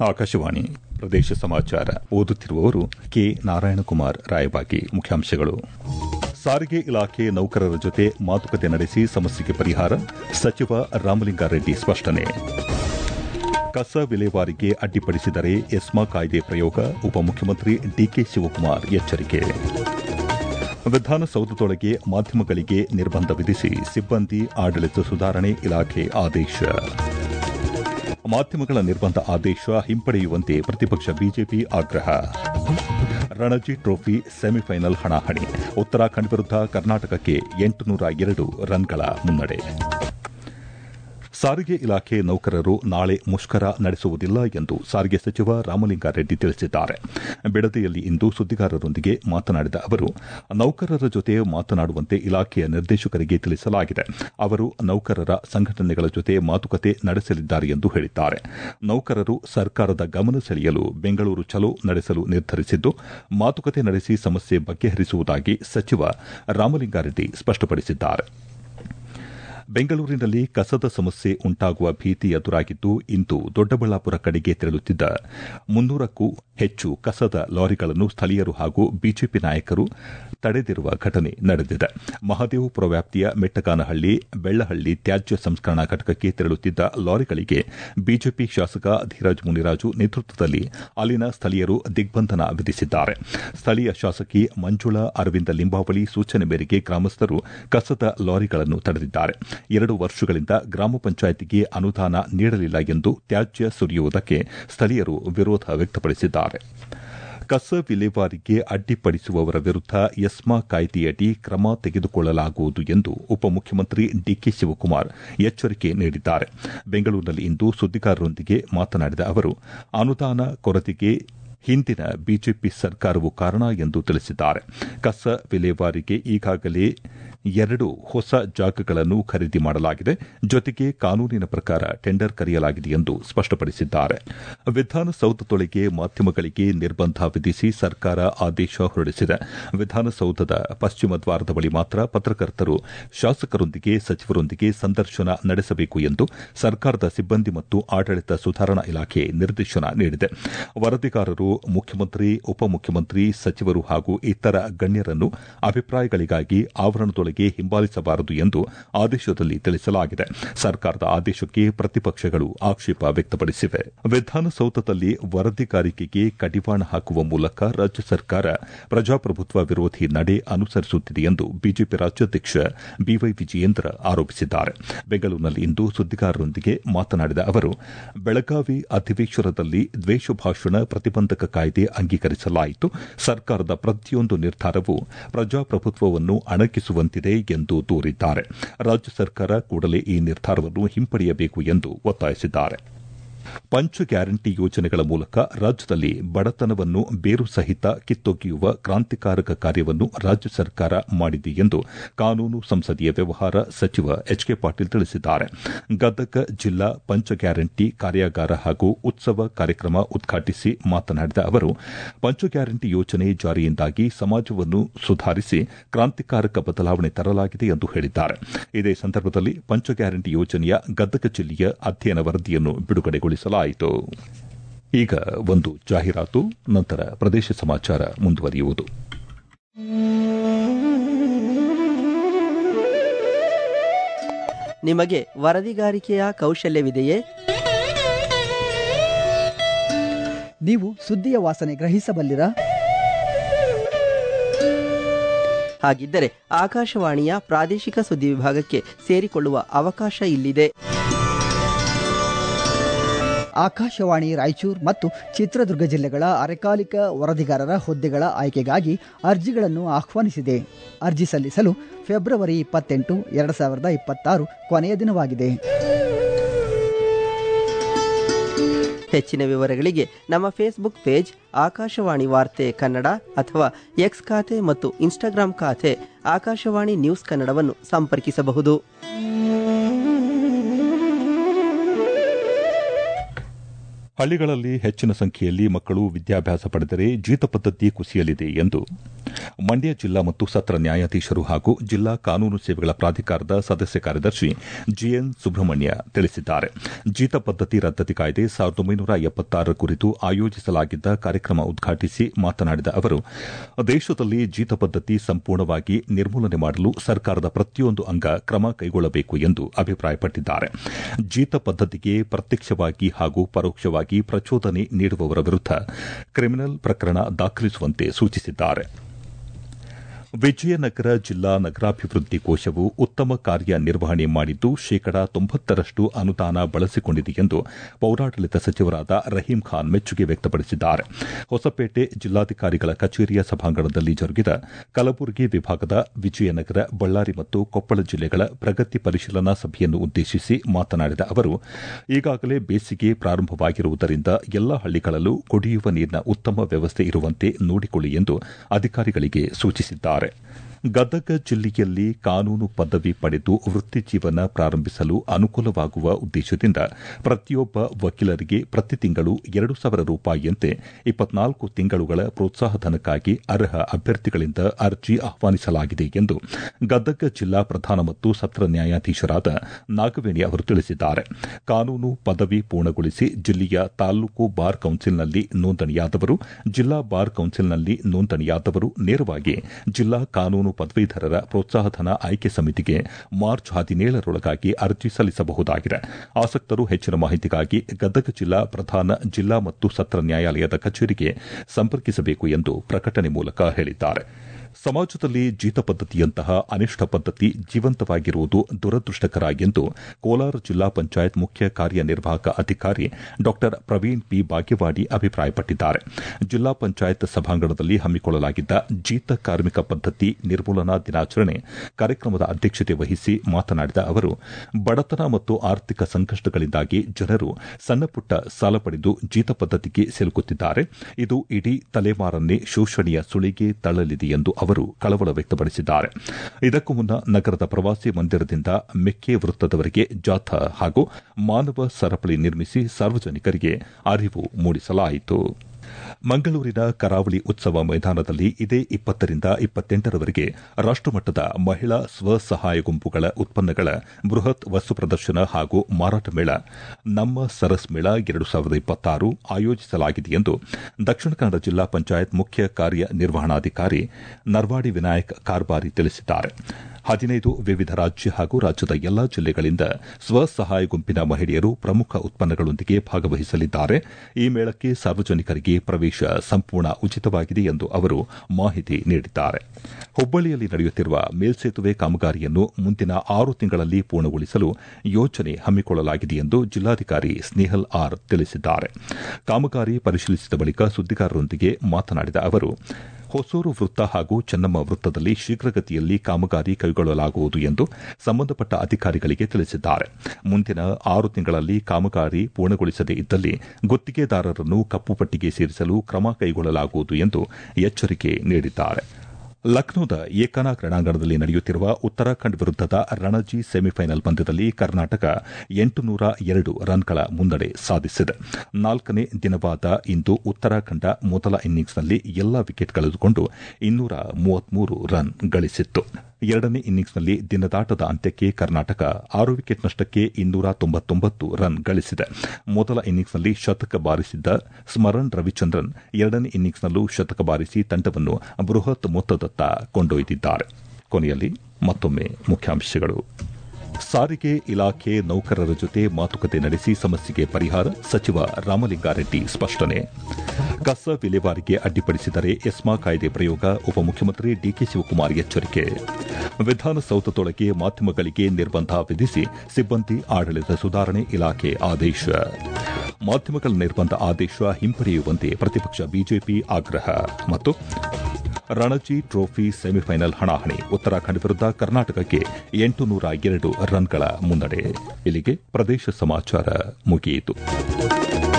ಆಕಾಶವಾಣಿ ಪ್ರದೇಶ ಸಮಾಚಾರ ಓದುತ್ತಿರುವವರು ಕೆ ನಾರಾಯಣಕುಮಾರ್ ರಾಯಬಾಗಿ ಮುಖ್ಯಾಂಶಗಳು ಸಾರಿಗೆ ಇಲಾಖೆ ನೌಕರರ ಜೊತೆ ಮಾತುಕತೆ ನಡೆಸಿ ಸಮಸ್ಯೆಗೆ ಪರಿಹಾರ ಸಚಿವ ರಾಮಲಿಂಗಾರೆಡ್ಡಿ ಸ್ಪಷ್ಟನೆ ಕಸ ವಿಲೇವಾರಿಗೆ ಅಡ್ಡಿಪಡಿಸಿದರೆ ಎಸ್ಮಾ ಕಾಯ್ದೆ ಪ್ರಯೋಗ ಉಪಮುಖ್ಯಮಂತ್ರಿ ಡಿಕೆ ಶಿವಕುಮಾರ್ ಎಚ್ಚರಿಕೆ ವಿಧಾನಸೌಧದೊಳಗೆ ಮಾಧ್ಯಮಗಳಿಗೆ ನಿರ್ಬಂಧ ವಿಧಿಸಿ ಸಿಬ್ಬಂದಿ ಆಡಳಿತ ಸುಧಾರಣೆ ಇಲಾಖೆ ಆದೇಶ ಮಾಧ್ಯಮಗಳ ನಿರ್ಬಂಧ ಆದೇಶ ಹಿಂಪಡೆಯುವಂತೆ ಪ್ರತಿಪಕ್ಷ ಬಿಜೆಪಿ ಆಗ್ರಹ ರಣಜಿ ಟ್ರೋಫಿ ಸೆಮಿಫೈನಲ್ ಹಣಾಹಣಿ ಉತ್ತರಾಖಂಡ್ ವಿರುದ್ಧ ಕರ್ನಾಟಕಕ್ಕೆ ಎಂಟುನೂರ ಎರಡು ರನ್ಗಳ ಮುನ್ನಡೆ ಸಾರಿಗೆ ಇಲಾಖೆ ನೌಕರರು ನಾಳೆ ಮುಷ್ಕರ ನಡೆಸುವುದಿಲ್ಲ ಎಂದು ಸಾರಿಗೆ ಸಚಿವ ರಾಮಲಿಂಗಾರೆಡ್ಡಿ ತಿಳಿಸಿದ್ದಾರೆ ಬಿಡದಿಯಲ್ಲಿ ಇಂದು ಸುದ್ದಿಗಾರರೊಂದಿಗೆ ಮಾತನಾಡಿದ ಅವರು ನೌಕರರ ಜೊತೆ ಮಾತನಾಡುವಂತೆ ಇಲಾಖೆಯ ನಿರ್ದೇಶಕರಿಗೆ ತಿಳಿಸಲಾಗಿದೆ ಅವರು ನೌಕರರ ಸಂಘಟನೆಗಳ ಜೊತೆ ಮಾತುಕತೆ ನಡೆಸಲಿದ್ದಾರೆ ಎಂದು ಹೇಳಿದ್ದಾರೆ ನೌಕರರು ಸರ್ಕಾರದ ಗಮನ ಸೆಳೆಯಲು ಬೆಂಗಳೂರು ಚಲೋ ನಡೆಸಲು ನಿರ್ಧರಿಸಿದ್ದು ಮಾತುಕತೆ ನಡೆಸಿ ಸಮಸ್ಯೆ ಬಗೆಹರಿಸುವುದಾಗಿ ಸಚಿವ ರಾಮಲಿಂಗಾರೆಡ್ಡಿ ಸ್ಪಷ್ಟಪಡಿಸಿದ್ದಾರೆ ಬೆಂಗಳೂರಿನಲ್ಲಿ ಕಸದ ಸಮಸ್ಯೆ ಉಂಟಾಗುವ ಭೀತಿ ಎದುರಾಗಿದ್ದು ಇಂದು ದೊಡ್ಡಬಳ್ಳಾಪುರ ಕಡೆಗೆ ತೆರಳುತ್ತಿದ್ದ ಮುನ್ನೂರಕ್ಕೂ ಹೆಚ್ಚು ಕಸದ ಲಾರಿಗಳನ್ನು ಸ್ಥಳೀಯರು ಹಾಗೂ ಬಿಜೆಪಿ ನಾಯಕರು ತಡೆದಿರುವ ಘಟನೆ ನಡೆದಿದೆ ಮಹದೇವಪುರ ವ್ಯಾಪ್ತಿಯ ಮೆಟ್ಟಗಾನಹಳ್ಳಿ ಬೆಳ್ಳಹಳ್ಳಿ ತ್ಯಾಜ್ಯ ಸಂಸ್ಕರಣಾ ಘಟಕಕ್ಕೆ ತೆರಳುತ್ತಿದ್ದ ಲಾರಿಗಳಿಗೆ ಬಿಜೆಪಿ ಶಾಸಕ ಧೀರಜ್ ಮುನಿರಾಜು ನೇತೃತ್ವದಲ್ಲಿ ಅಲ್ಲಿನ ಸ್ಥಳೀಯರು ದಿಗ್ಬಂಧನ ವಿಧಿಸಿದ್ದಾರೆ ಸ್ಥಳೀಯ ಶಾಸಕಿ ಮಂಜುಳಾ ಅರವಿಂದ ಲಿಂಬಾವಳಿ ಸೂಚನೆ ಮೇರೆಗೆ ಗ್ರಾಮಸ್ಥರು ಕಸದ ಲಾರಿಗಳನ್ನು ತಡೆದಿದ್ದಾರೆ ಎರಡು ವರ್ಷಗಳಿಂದ ಗ್ರಾಮ ಪಂಚಾಯಿತಿಗೆ ಅನುದಾನ ನೀಡಲಿಲ್ಲ ಎಂದು ತ್ಯಾಜ್ಯ ಸುರಿಯುವುದಕ್ಕೆ ಸ್ಥಳೀಯರು ವಿರೋಧ ವ್ಯಕ್ತಪಡಿಸಿದ್ದಾರೆ ಕಸ ವಿಲೇವಾರಿಗೆ ಅಡ್ಡಿಪಡಿಸುವವರ ವಿರುದ್ದ ಎಸ್ಮಾ ಕಾಯ್ದೆಯಡಿ ಕ್ರಮ ತೆಗೆದುಕೊಳ್ಳಲಾಗುವುದು ಎಂದು ಉಪಮುಖ್ಯಮಂತ್ರಿ ಡಿಕೆ ಶಿವಕುಮಾರ್ ಎಚ್ಚರಿಕೆ ನೀಡಿದ್ದಾರೆ ಬೆಂಗಳೂರಿನಲ್ಲಿಂದು ಸುದ್ದಿಗಾರರೊಂದಿಗೆ ಮಾತನಾಡಿದ ಅವರು ಅನುದಾನ ಕೊರತೆಗೆ ಹಿಂದಿನ ಬಿಜೆಪಿ ಸರ್ಕಾರವು ಕಾರಣ ಎಂದು ತಿಳಿಸಿದ್ದಾರೆ ಕಸ ವಿಲೇವಾರಿಗೆ ಈಗಾಗಲೇ ಎರಡು ಹೊಸ ಜಾಗಗಳನ್ನು ಖರೀದಿ ಮಾಡಲಾಗಿದೆ ಜೊತೆಗೆ ಕಾನೂನಿನ ಪ್ರಕಾರ ಟೆಂಡರ್ ಕರೆಯಲಾಗಿದೆ ಎಂದು ಸ್ಪಷ್ಟಪಡಿಸಿದ್ದಾರೆ ವಿಧಾನಸೌಧದೊಳಗೆ ಮಾಧ್ಯಮಗಳಿಗೆ ನಿರ್ಬಂಧ ವಿಧಿಸಿ ಸರ್ಕಾರ ಆದೇಶ ಹೊರಡಿಸಿದೆ ವಿಧಾನಸೌಧದ ಪಶ್ಚಿಮ ದ್ವಾರದ ಬಳಿ ಮಾತ್ರ ಪತ್ರಕರ್ತರು ಶಾಸಕರೊಂದಿಗೆ ಸಚಿವರೊಂದಿಗೆ ಸಂದರ್ಶನ ನಡೆಸಬೇಕು ಎಂದು ಸರ್ಕಾರದ ಸಿಬ್ಬಂದಿ ಮತ್ತು ಆಡಳಿತ ಸುಧಾರಣಾ ಇಲಾಖೆ ನಿರ್ದೇಶನ ನೀಡಿದೆ ವರದಿಗಾರರು ಮುಖ್ಯಮಂತ್ರಿ ಉಪಮುಖ್ಯಮಂತ್ರಿ ಸಚಿವರು ಹಾಗೂ ಇತರ ಗಣ್ಯರನ್ನು ಅಭಿಪ್ರಾಯಗಳಿಗಾಗಿ ಆವರಣದೊಳಗೆ ಹಿಂಬಾಲಿಸಬಾರದು ಎಂದು ಆದೇಶದಲ್ಲಿ ತಿಳಿಸಲಾಗಿದೆ ಸರ್ಕಾರದ ಆದೇಶಕ್ಕೆ ಪ್ರತಿಪಕ್ಷಗಳು ಆಕ್ಷೇಪ ವ್ಯಕ್ತಪಡಿಸಿವೆ ವಿಧಾನಸೌಧದಲ್ಲಿ ವರದಿಗಾರಿಕೆಗೆ ಕಡಿವಾಣ ಹಾಕುವ ಮೂಲಕ ರಾಜ್ಯ ಸರ್ಕಾರ ಪ್ರಜಾಪ್ರಭುತ್ವ ವಿರೋಧಿ ನಡೆ ಅನುಸರಿಸುತ್ತಿದೆ ಎಂದು ಬಿಜೆಪಿ ರಾಜ್ಯಾಧ್ಯಕ್ಷ ಬಿವೈ ವಿಜಯೇಂದ್ರ ಆರೋಪಿಸಿದ್ದಾರೆ ಬೆಂಗಳೂರಿನಲ್ಲಿಂದು ಸುದ್ದಿಗಾರರೊಂದಿಗೆ ಮಾತನಾಡಿದ ಅವರು ಬೆಳಗಾವಿ ಅಧಿವೇಶನದಲ್ಲಿ ದ್ವೇಷ ಭಾಷಣ ಪ್ರತಿಬಂಧಕ ಕಾಯ್ದೆ ಅಂಗೀಕರಿಸಲಾಯಿತು ಸರ್ಕಾರದ ಪ್ರತಿಯೊಂದು ನಿರ್ಧಾರವೂ ಪ್ರಜಾಪ್ರಭುತ್ವವನ್ನು ಅಣಕಿಸುವಂತಿದೆ ಎಂದು ದೂರಿದ್ದಾರೆ ರಾಜ್ಯ ಸರ್ಕಾರ ಕೂಡಲೇ ಈ ನಿರ್ಧಾರವನ್ನು ಹಿಂಪಡೆಯಬೇಕು ಎಂದು ಒತ್ತಾಯಿಸಿದ್ದಾರೆ ಪಂಚ ಗ್ಯಾರಂಟಿ ಯೋಜನೆಗಳ ಮೂಲಕ ರಾಜ್ಯದಲ್ಲಿ ಬಡತನವನ್ನು ಬೇರು ಸಹಿತ ಕಿತ್ತೊಗೆಯುವ ಕ್ರಾಂತಿಕಾರಕ ಕಾರ್ಯವನ್ನು ರಾಜ್ಯ ಸರ್ಕಾರ ಮಾಡಿದೆ ಎಂದು ಕಾನೂನು ಸಂಸದೀಯ ವ್ಯವಹಾರ ಸಚಿವ ಎಚ್ ಕೆ ಪಾಟೀಲ್ ತಿಳಿಸಿದ್ದಾರೆ ಗದಗ ಜಿಲ್ಲಾ ಪಂಚ ಗ್ಯಾರಂಟಿ ಕಾರ್ಯಾಗಾರ ಹಾಗೂ ಉತ್ಸವ ಕಾರ್ಯಕ್ರಮ ಉದ್ಘಾಟಿಸಿ ಮಾತನಾಡಿದ ಅವರು ಪಂಚ ಗ್ಯಾರಂಟಿ ಯೋಜನೆ ಜಾರಿಯಿಂದಾಗಿ ಸಮಾಜವನ್ನು ಸುಧಾರಿಸಿ ಕ್ರಾಂತಿಕಾರಕ ಬದಲಾವಣೆ ತರಲಾಗಿದೆ ಎಂದು ಹೇಳಿದ್ದಾರೆ ಇದೇ ಸಂದರ್ಭದಲ್ಲಿ ಪಂಚ ಗ್ಯಾರಂಟಿ ಯೋಜನೆಯ ಗದಗ ಜಿಲ್ಲೆಯ ಅಧ್ಯಯನ ವರದಿಯನ್ನು ಬಿಡುಗಡೆಗೊಳಿಸಲಾಯಿತು ಈಗ ಒಂದು ಜಾಹೀರಾತು ನಂತರ ಪ್ರದೇಶ ಸಮಾಚಾರ ಮುಂದುವರಿಯುವುದು ನಿಮಗೆ ವರದಿಗಾರಿಕೆಯ ಕೌಶಲ್ಯವಿದೆಯೇ ನೀವು ಸುದ್ದಿಯ ವಾಸನೆ ಗ್ರಹಿಸಬಲ್ಲಿರಾ ಹಾಗಿದ್ದರೆ ಆಕಾಶವಾಣಿಯ ಪ್ರಾದೇಶಿಕ ಸುದ್ದಿ ವಿಭಾಗಕ್ಕೆ ಸೇರಿಕೊಳ್ಳುವ ಅವಕಾಶ ಇಲ್ಲಿದೆ ಆಕಾಶವಾಣಿ ರಾಯಚೂರು ಮತ್ತು ಚಿತ್ರದುರ್ಗ ಜಿಲ್ಲೆಗಳ ಅರೆಕಾಲಿಕ ವರದಿಗಾರರ ಹುದ್ದೆಗಳ ಆಯ್ಕೆಗಾಗಿ ಅರ್ಜಿಗಳನ್ನು ಆಹ್ವಾನಿಸಿದೆ ಅರ್ಜಿ ಸಲ್ಲಿಸಲು ಫೆಬ್ರವರಿ ಇಪ್ಪತ್ತೆಂಟು ಎರಡು ಸಾವಿರದ ಇಪ್ಪತ್ತಾರು ಕೊನೆಯ ದಿನವಾಗಿದೆ ಹೆಚ್ಚಿನ ವಿವರಗಳಿಗೆ ನಮ್ಮ ಫೇಸ್ಬುಕ್ ಪೇಜ್ ಆಕಾಶವಾಣಿ ವಾರ್ತೆ ಕನ್ನಡ ಅಥವಾ ಎಕ್ಸ್ ಖಾತೆ ಮತ್ತು ಇನ್ಸ್ಟಾಗ್ರಾಂ ಖಾತೆ ಆಕಾಶವಾಣಿ ನ್ಯೂಸ್ ಕನ್ನಡವನ್ನು ಸಂಪರ್ಕಿಸಬಹುದು ಹಳ್ಳಿಗಳಲ್ಲಿ ಹೆಚ್ಚಿನ ಸಂಖ್ಯೆಯಲ್ಲಿ ಮಕ್ಕಳು ವಿದ್ಯಾಭ್ಯಾಸ ಪಡೆದರೆ ಜೀತ ಪದ್ಧತಿ ಕುಸಿಯಲಿದೆ ಎಂದು ಮಂಡ್ಯ ಜಿಲ್ಲಾ ಮತ್ತು ಸತ್ರ ನ್ಯಾಯಾಧೀಶರು ಹಾಗೂ ಜಿಲ್ಲಾ ಕಾನೂನು ಸೇವೆಗಳ ಪ್ರಾಧಿಕಾರದ ಸದಸ್ಯ ಕಾರ್ಯದರ್ಶಿ ಜಿಎನ್ ಸುಬ್ರಹ್ಮಣ್ಯ ತಿಳಿಸಿದ್ದಾರೆ ಜೀತ ಪದ್ದತಿ ರದ್ದತಿ ಕಾಯ್ದೆ ಸಾವಿರದ ಒಂಬೈನೂರ ಎಪ್ಪತ್ತಾರರ ಕುರಿತು ಆಯೋಜಿಸಲಾಗಿದ್ದ ಕಾರ್ಯಕ್ರಮ ಉದ್ಘಾಟಿಸಿ ಮಾತನಾಡಿದ ಅವರು ದೇಶದಲ್ಲಿ ಜೀತ ಪದ್ದತಿ ಸಂಪೂರ್ಣವಾಗಿ ನಿರ್ಮೂಲನೆ ಮಾಡಲು ಸರ್ಕಾರದ ಪ್ರತಿಯೊಂದು ಅಂಗ ಕ್ರಮ ಕೈಗೊಳ್ಳಬೇಕು ಎಂದು ಅಭಿಪ್ರಾಯಪಟ್ಟಿದ್ದಾರೆ ಜೀತ ಪದ್ದತಿಗೆ ಪ್ರತ್ಯಕ್ಷವಾಗಿ ಹಾಗೂ ಪರೋಕ್ಷವಾಗಿ ಪ್ರಚೋದನೆ ನೀಡುವವರ ವಿರುದ್ದ ಕ್ರಿಮಿನಲ್ ಪ್ರಕರಣ ದಾಖಲಿಸುವಂತೆ ಸೂಚಿಸಿದ್ದಾರೆ ವಿಜಯನಗರ ಜಿಲ್ಲಾ ನಗರಾಭಿವೃದ್ಧಿ ಕೋಶವು ಉತ್ತಮ ಕಾರ್ಯನಿರ್ವಹಣೆ ಮಾಡಿದ್ದು ಶೇಕಡಾ ತೊಂಬತ್ತರಷ್ಟು ಅನುದಾನ ಬಳಸಿಕೊಂಡಿದೆ ಎಂದು ಪೌರಾಡಳಿತ ಸಚಿವರಾದ ರಹೀಂ ಖಾನ್ ಮೆಚ್ಚುಗೆ ವ್ಯಕ್ತಪಡಿಸಿದ್ದಾರೆ ಹೊಸಪೇಟೆ ಜಿಲ್ಲಾಧಿಕಾರಿಗಳ ಕಚೇರಿಯ ಸಭಾಂಗಣದಲ್ಲಿ ಜರುಗಿದ ಕಲಬುರಗಿ ವಿಭಾಗದ ವಿಜಯನಗರ ಬಳ್ಳಾರಿ ಮತ್ತು ಕೊಪ್ಪಳ ಜಿಲ್ಲೆಗಳ ಪ್ರಗತಿ ಪರಿಶೀಲನಾ ಸಭೆಯನ್ನು ಉದ್ದೇಶಿಸಿ ಮಾತನಾಡಿದ ಅವರು ಈಗಾಗಲೇ ಬೇಸಿಗೆ ಪ್ರಾರಂಭವಾಗಿರುವುದರಿಂದ ಎಲ್ಲಾ ಹಳ್ಳಿಗಳಲ್ಲೂ ಕುಡಿಯುವ ನೀರಿನ ಉತ್ತಮ ವ್ಯವಸ್ಥೆ ಇರುವಂತೆ ನೋಡಿಕೊಳ್ಳಿ ಎಂದು ಅಧಿಕಾರಿಗಳಿಗೆ ಸೂಚಿಸಿದ್ದಾರೆ ಗದಗ ಜಿಲ್ಲೆಯಲ್ಲಿ ಕಾನೂನು ಪದವಿ ಪಡೆದು ವೃತ್ತಿ ಜೀವನ ಪ್ರಾರಂಭಿಸಲು ಅನುಕೂಲವಾಗುವ ಉದ್ದೇಶದಿಂದ ಪ್ರತಿಯೊಬ್ಬ ವಕೀಲರಿಗೆ ಪ್ರತಿ ತಿಂಗಳು ಎರಡು ಸಾವಿರ ರೂಪಾಯಿಯಂತೆ ಇಪ್ಪತ್ನಾಲ್ಕು ತಿಂಗಳುಗಳ ಪ್ರೋತ್ಸಾಹಧನಕ್ಕಾಗಿ ಅರ್ಹ ಅಭ್ಯರ್ಥಿಗಳಿಂದ ಅರ್ಜಿ ಆಹ್ವಾನಿಸಲಾಗಿದೆ ಎಂದು ಗದಗ ಜಿಲ್ಲಾ ಪ್ರಧಾನ ಮತ್ತು ಸತ್ರ ನ್ಯಾಯಾಧೀಶರಾದ ನಾಗವೇಣಿ ಅವರು ತಿಳಿಸಿದ್ದಾರೆ ಕಾನೂನು ಪದವಿ ಪೂರ್ಣಗೊಳಿಸಿ ಜಿಲ್ಲೆಯ ತಾಲೂಕು ಬಾರ್ ಕೌನ್ಸಿಲ್ನಲ್ಲಿ ನೋಂದಣಿಯಾದವರು ಜಿಲ್ಲಾ ಬಾರ್ ಕೌನ್ಸಿಲ್ನಲ್ಲಿ ನೋಂದಣಿಯಾದವರು ನೇರವಾಗಿ ಜಿಲ್ಲಾ ಕಾನೂನು ಪದವೀಧರರ ಪ್ರೋತ್ಸಾಹಧನ ಆಯ್ಕೆ ಸಮಿತಿಗೆ ಮಾರ್ಚ್ ಹದಿನೇಳರೊಳಗಾಗಿ ಅರ್ಜಿ ಸಲ್ಲಿಸಬಹುದಾಗಿದೆ ಆಸಕ್ತರು ಹೆಚ್ಚಿನ ಮಾಹಿತಿಗಾಗಿ ಗದಗ ಜಿಲ್ಲಾ ಪ್ರಧಾನ ಜಿಲ್ಲಾ ಮತ್ತು ಸತ್ರ ನ್ಯಾಯಾಲಯದ ಕಚೇರಿಗೆ ಸಂಪರ್ಕಿಸಬೇಕು ಎಂದು ಪ್ರಕಟಣೆ ಮೂಲಕ ಹೇಳಿದ್ದಾರೆ ಸಮಾಜದಲ್ಲಿ ಜೀತ ಪದ್ದತಿಯಂತಹ ಅನಿಷ್ಟ ಪದ್ದತಿ ಜೀವಂತವಾಗಿರುವುದು ದುರದೃಷ್ಟಕರ ಎಂದು ಕೋಲಾರ ಜಿಲ್ಲಾ ಪಂಚಾಯತ್ ಮುಖ್ಯ ಕಾರ್ಯನಿರ್ವಾಹಕ ಅಧಿಕಾರಿ ಡಾ ಪ್ರವೀಣ್ ಪಿ ಬಾಗೇವಾಡಿ ಅಭಿಪ್ರಾಯಪಟ್ಟಿದ್ದಾರೆ ಜಿಲ್ಲಾ ಪಂಚಾಯತ್ ಸಭಾಂಗಣದಲ್ಲಿ ಹಮ್ಮಿಕೊಳ್ಳಲಾಗಿದ್ದ ಜೀತ ಕಾರ್ಮಿಕ ಪದ್ದತಿ ನಿರ್ಮೂಲನಾ ದಿನಾಚರಣೆ ಕಾರ್ಯಕ್ರಮದ ಅಧ್ಯಕ್ಷತೆ ವಹಿಸಿ ಮಾತನಾಡಿದ ಅವರು ಬಡತನ ಮತ್ತು ಆರ್ಥಿಕ ಸಂಕಷ್ಟಗಳಿಂದಾಗಿ ಜನರು ಸಣ್ಣಪುಟ್ಟ ಸಾಲ ಪಡೆದು ಜೀತ ಪದ್ದತಿಗೆ ಸಿಲುಕುತ್ತಿದ್ದಾರೆ ಇದು ಇಡೀ ತಲೆಮಾರನ್ನೇ ಶೋಷಣೆಯ ಸುಳಿಗೆ ತಳ್ಳಲಿದೆ ಎಂದು ಅವರು ಕಳವಳ ವ್ಯಕ್ತಪಡಿಸಿದ್ದಾರೆ ಇದಕ್ಕೂ ಮುನ್ನ ನಗರದ ಪ್ರವಾಸಿ ಮಂದಿರದಿಂದ ಮೆಕ್ಕೆ ವೃತ್ತದವರೆಗೆ ಜಾಥಾ ಹಾಗೂ ಮಾನವ ಸರಪಳಿ ನಿರ್ಮಿಸಿ ಸಾರ್ವಜನಿಕರಿಗೆ ಅರಿವು ಮೂಡಿಸಲಾಯಿತು ಮಂಗಳೂರಿನ ಕರಾವಳಿ ಉತ್ಸವ ಮೈದಾನದಲ್ಲಿ ಇದೇ ಇಪ್ಪತ್ತರಿಂದ ಇಪ್ಪತ್ತೆಂಟರವರೆಗೆ ರಾಷ್ಟಮಟ್ಟದ ಮಹಿಳಾ ಸ್ವಸಹಾಯ ಗುಂಪುಗಳ ಉತ್ಪನ್ನಗಳ ಬೃಹತ್ ವಸ್ತು ಪ್ರದರ್ಶನ ಹಾಗೂ ಮಾರಾಟ ಮೇಳ ನಮ್ಮ ಸರಸ್ ಮೇಳ ಎರಡು ಸಾವಿರದ ಇಪ್ಪತ್ತಾರು ಆಯೋಜಿಸಲಾಗಿದೆ ಎಂದು ದಕ್ಷಿಣ ಕನ್ನಡ ಜಿಲ್ಲಾ ಪಂಚಾಯತ್ ಮುಖ್ಯ ಕಾರ್ಯನಿರ್ವಹಣಾಧಿಕಾರಿ ನರ್ವಾಡಿ ವಿನಾಯಕ್ ಕಾರ್ಬಾರಿ ತಿಳಿಸಿದ್ದಾರೆ ಹದಿನೈದು ವಿವಿಧ ರಾಜ್ಯ ಹಾಗೂ ರಾಜ್ಯದ ಎಲ್ಲಾ ಜಿಲ್ಲೆಗಳಿಂದ ಸ್ವಸಹಾಯ ಗುಂಪಿನ ಮಹಿಳೆಯರು ಪ್ರಮುಖ ಉತ್ಪನ್ನಗಳೊಂದಿಗೆ ಭಾಗವಹಿಸಲಿದ್ದಾರೆ ಈ ಮೇಳಕ್ಕೆ ಸಾರ್ವಜನಿಕರಿಗೆ ಪ್ರವೇಶ ಸಂಪೂರ್ಣ ಉಚಿತವಾಗಿದೆ ಎಂದು ಅವರು ಮಾಹಿತಿ ನೀಡಿದ್ದಾರೆ ಹುಬ್ಬಳ್ಳಿಯಲ್ಲಿ ನಡೆಯುತ್ತಿರುವ ಮೇಲ್ಸೇತುವೆ ಕಾಮಗಾರಿಯನ್ನು ಮುಂದಿನ ಆರು ತಿಂಗಳಲ್ಲಿ ಪೂರ್ಣಗೊಳಿಸಲು ಯೋಜನೆ ಹಮ್ಮಿಕೊಳ್ಳಲಾಗಿದೆ ಎಂದು ಜಿಲ್ಲಾಧಿಕಾರಿ ಸ್ನೇಹಲ್ ಆರ್ ತಿಳಿಸಿದ್ದಾರೆ ಕಾಮಗಾರಿ ಪರಿಶೀಲಿಸಿದ ಬಳಿಕ ಸುದ್ದಿಗಾರರೊಂದಿಗೆ ಮಾತನಾಡಿದ ಅವರು ಹೊಸೂರು ವೃತ್ತ ಹಾಗೂ ಚೆನ್ನಮ್ಮ ವೃತ್ತದಲ್ಲಿ ಶೀಘ್ರಗತಿಯಲ್ಲಿ ಕಾಮಗಾರಿ ಕೈಗೊಳ್ಳಲಾಗುವುದು ಎಂದು ಸಂಬಂಧಪಟ್ಟ ಅಧಿಕಾರಿಗಳಿಗೆ ತಿಳಿಸಿದ್ದಾರೆ ಮುಂದಿನ ಆರು ತಿಂಗಳಲ್ಲಿ ಕಾಮಗಾರಿ ಪೂರ್ಣಗೊಳಿಸದೇ ಇದ್ದಲ್ಲಿ ಗುತ್ತಿಗೆದಾರರನ್ನು ಕಪ್ಪುಪಟ್ಟಿಗೆ ಸೇರಿಸಲು ಕ್ರಮ ಕೈಗೊಳ್ಳಲಾಗುವುದು ಎಂದು ಎಚ್ಚರಿಕೆ ನೀಡಿದ್ದಾರೆ ಲಕ್ನೋದ ಏಕನಾ ಕ್ರೀಡಾಂಗಣದಲ್ಲಿ ನಡೆಯುತ್ತಿರುವ ಉತ್ತರಾಖಂಡ್ ವಿರುದ್ದದ ರಣಜಿ ಸೆಮಿಫೈನಲ್ ಪಂದ್ಯದಲ್ಲಿ ಕರ್ನಾಟಕ ಎಂಟುನೂರ ಎರಡು ರನ್ಗಳ ಮುನ್ನಡೆ ಸಾಧಿಸಿದೆ ನಾಲ್ಕನೇ ದಿನವಾದ ಇಂದು ಉತ್ತರಾಖಂಡ ಮೊದಲ ಇನ್ನಿಂಗ್ಸ್ನಲ್ಲಿ ಎಲ್ಲಾ ವಿಕೆಟ್ ಕಳೆದುಕೊಂಡು ಇನ್ನೂರ ಮೂವತ್ಮೂರು ರನ್ ಗಳಿಸಿತ್ತು ಎರಡನೇ ಇನ್ನಿಂಗ್ಸ್ನಲ್ಲಿ ದಿನದಾಟದ ಅಂತ್ಯಕ್ಕೆ ಕರ್ನಾಟಕ ಆರು ವಿಕೆಟ್ ನಷ್ಟಕ್ಕೆ ಇನ್ನೂರ ತೊಂಬತ್ತೊಂಬತ್ತು ರನ್ ಗಳಿಸಿದೆ ಮೊದಲ ಇನ್ನಿಂಗ್ಸ್ನಲ್ಲಿ ಶತಕ ಬಾರಿಸಿದ್ದ ಸ್ಮರಣ್ ರವಿಚಂದ್ರನ್ ಎರಡನೇ ಇನ್ನಿಂಗ್ಸ್ನಲ್ಲೂ ಶತಕ ಬಾರಿಸಿ ತಂಡವನ್ನು ಬೃಹತ್ ಮೊತ್ತದತ್ತ ಕೊಂಡೊಯ್ದಿದ್ದಾರೆ ಕೊನೆಯಲ್ಲಿ ಮತ್ತೊಮ್ಮೆ ಮುಖ್ಯಾಂಶಗಳು ಸಾರಿಗೆ ಇಲಾಖೆ ನೌಕರರ ಜೊತೆ ಮಾತುಕತೆ ನಡೆಸಿ ಸಮಸ್ಯೆಗೆ ಪರಿಹಾರ ಸಚಿವ ರಾಮಲಿಂಗಾರೆಡ್ಡಿ ಸ್ಪಷ್ಟನೆ ಕಸ ವಿಲೇವಾರಿಗೆ ಅಡ್ಡಿಪಡಿಸಿದರೆ ಎಸ್ಮಾ ಕಾಯ್ದೆ ಪ್ರಯೋಗ ಉಪಮುಖ್ಯಮಂತ್ರಿ ಡಿಕೆ ಶಿವಕುಮಾರ್ ಎಚ್ಚರಿಕೆ ವಿಧಾನಸೌಧದೊಳಗೆ ಮಾಧ್ಯಮಗಳಿಗೆ ನಿರ್ಬಂಧ ವಿಧಿಸಿ ಸಿಬ್ಬಂದಿ ಆಡಳಿತ ಸುಧಾರಣೆ ಇಲಾಖೆ ಆದೇಶ ಮಾಧ್ಯಮಗಳ ನಿರ್ಬಂಧ ಆದೇಶ ಹಿಂಪಡೆಯುವಂತೆ ಪ್ರತಿಪಕ್ಷ ಬಿಜೆಪಿ ಆಗ್ರಹ ಮತ್ತು ರಣಜಿ ಟ್ರೋಫಿ ಸೆಮಿಫೈನಲ್ ಹಣಾಹಣಿ ಉತ್ತರಾಖಂಡ್ ವಿರುದ್ಧ ಕರ್ನಾಟಕಕ್ಕೆ ಎಂಟು ನೂರ ಎರಡು ರನ್ಗಳ ಮುನ್ನಡೆ ಇಲ್ಲಿಗೆ ಪ್ರದೇಶ ಸಮಾಚಾರ ಮುಗಿಯಿತು